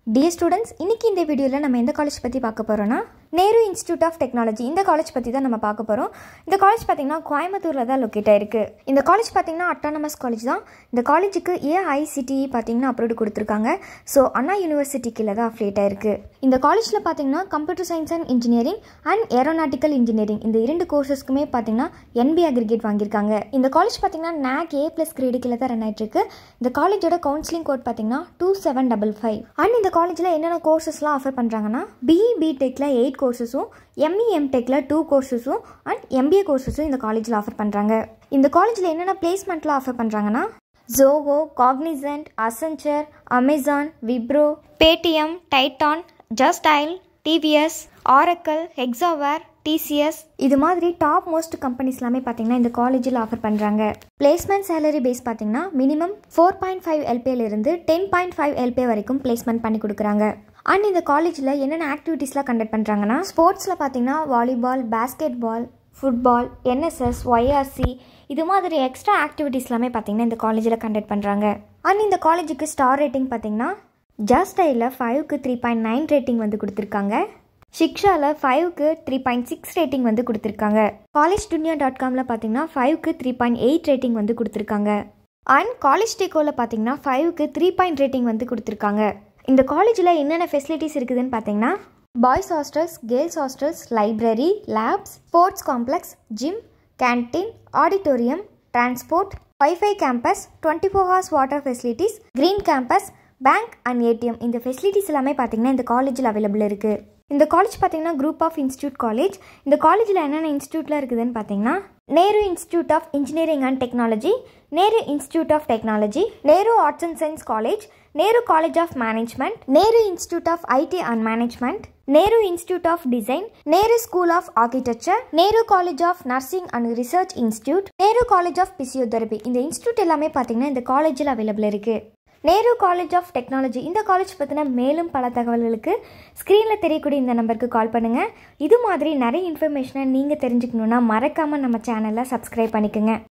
dear students இன்னைக்கு இந்த வீடியோவில் நம்ம எந்த காலேஜ் பற்றி பார்க்க போகிறோம்னா நேரு இன்ஸ்டியூட் ஆஃப் டெக்னாலஜி இந்த காலேஜ் பற்றி தான் நம்ம பார்க்க போகிறோம் இந்த காலேஜ் பார்த்திங்கன்னா கோயம்புத்தூரில் தான் லொக்கேட் ஆயிருக்கு இந்த காலேஜ் பார்த்திங்கன்னா அட்டானமஸ் காலேஜ் தான் இந்த காலேஜுக்கு ஏஐசிடிஇ பார்த்திங்கன்னா அப்ரூவ்டு கொடுத்துருக்காங்க ஸோ அண்ணா யூனிவர்சிட்டி கீழே தான் அஃப்லேட் ஆயிருக்கு இந்த காலேஜில் பார்த்திங்கன்னா computer science and engineering and aeronautical engineering இந்த இரண்டு கோர்சஸ்க்குமே பார்த்திங்கன்னா என்பி அக்ரிகேட் வாங்கியிருக்காங்க இந்த காலேஜ் பார்த்திங்கன்னா நேக் ஏ ப்ளஸ் கிரேடு கீழே தான் ரன் ஆயிட்டு இருக்கு இந்த காலேஜோட கவுன்சிலிங் கோட் பார்த்திங்கன்னா டூ செவன் டபுள் ஃபைவ் அண்ட் இந்த காலேஜில் என்னென்ன கோர்சஸ்லாம் ஆஃபர் பண்ணுறாங்கன்னா பிஇ பிடெக்கில் எயிட் கோர்சஸும் எம்இ எம்டெக்கில் டூ கோர்சஸும் அண்ட் எம்பிஏ கோர்சஸும் இந்த காலேஜில் ஆஃபர் பண்ணுறாங்க இந்த காலேஜில் என்னென்ன பிளேஸ்மெண்ட்லாம் ஆஃபர் பண்ணுறாங்கன்னா Zoho Cognizant Accenture Amazon Wipro Paytm Titan ஜஸ்டைல் டிவிஎஸ் ஆரக்கல் ஹெக்ஸாவேர் டிசிஎஸ் இது மாதிரி டாப் மோஸ்ட் கம்பெனிஸ் எல்லாமே பார்த்தீங்கன்னா இந்த காலேஜில் ஆஃபர் பண்ணுறாங்க பிளேஸ்மெண்ட் சேலரி பேஸ் பார்த்தீங்கன்னா மினிமம் ஃபோர் பாயிண்ட் ஃபைவ் எல்பியிலிருந்து டென் பாயிண்ட் ஃபைவ் எல்பி வரைக்கும் பிளேஸ்மெண்ட் பண்ணி கொடுக்குறாங்க அண்ட் இந்த காலேஜில் என்னென்ன ஆக்டிவிட்டீஸ்லாம் கண்டக்ட் பண்ணுறாங்கன்னா ஸ்போர்ட்ஸில் பார்த்தீங்கன்னா volleyball basketball football NSS YRC இது மாதிரி எக்ஸ்ட்ரா ஆக்டிவிட்டீஸ் எல்லாமே பார்த்தீங்கன்னா இந்த காலேஜில் கண்டக்ட் பண்ணுறாங்க அண்ட் இந்த காலேஜுக்கு ஸ்டார் ரேட்டிங் பார்த்தீங்கன்னா ஜஸ்டையில் ஃபைவ்க்கு த்ரீ பாயிண்ட் நைன் ரேட்டிங் வந்து கொடுத்துருக்காங்க ஷிக்ஷாவில் ஃபைவ்க்கு த்ரீ பாயிண்ட் சிக்ஸ் ரேட்டிங் வந்து கொடுத்துருக்காங்க காலேஜ் துனியா டாட் காமில் பார்த்தீங்கன்னா ஃபைவ்க்கு த்ரீ பாயிண்ட் எயிட் ரேட்டிங் வந்து கொடுத்துருக்காங்க அண்ட் காலேஜ் டேக்கோவில் பார்த்தீங்கன்னா ஃபைவ்க்கு த்ரீ பாயிண்ட் ரேட்டிங் வந்து கொடுத்துருக்காங்க இந்த காலேஜில் என்னென்ன ஃபெசிலிட்டிஸ் இருக்குதுன்னு பார்த்தீங்கன்னா boys hostels girls hostels library labs sports complex gym canteen auditorium transport wifi campus twenty four hours water facilities green campus bank and ATM இந்த ஃபெசிலிட்டிஸ் எல்லாமே பார்த்தீங்கன்னா இந்த காலேஜில் அவைலபிள் இருக்குது இந்த காலேஜ் பார்த்தீங்கன்னா குரூப் ஆஃப் இன்ஸ்டியூட் காலேஜ் இந்த காலேஜில் என்னென்ன இன்ஸ்டியூட்டில் இருக்குதுன்னு பார்த்தீங்கன்னா Nehru institute of engineering and technology Nehru institute of technology Nehru arts and science college Nehru college of management Nehru institute of IT and management Nehru institute of design Nehru school of architecture Nehru college of nursing and research institute Nehru college of physiotherapy இந்த institute எல்லாமே பார்த்தீங்கன்னா இந்த காலேஜில் available இருக்குது Nehru college of technology இந்த college பற்றின மேலும் பல தகவல்களுக்கு ஸ்க்ரீனில் தெரியக்கூடிய இந்த நம்பருக்கு கால் பண்ணுங்கள் இது மாதிரி நிறைய இன்ஃபர்மேஷனை நீங்கள் தெரிஞ்சுக்கணுன்னா மறக்காமல் நம்ம சேனலை சப்ஸ்கிரைப் பண்ணிக்கோங்க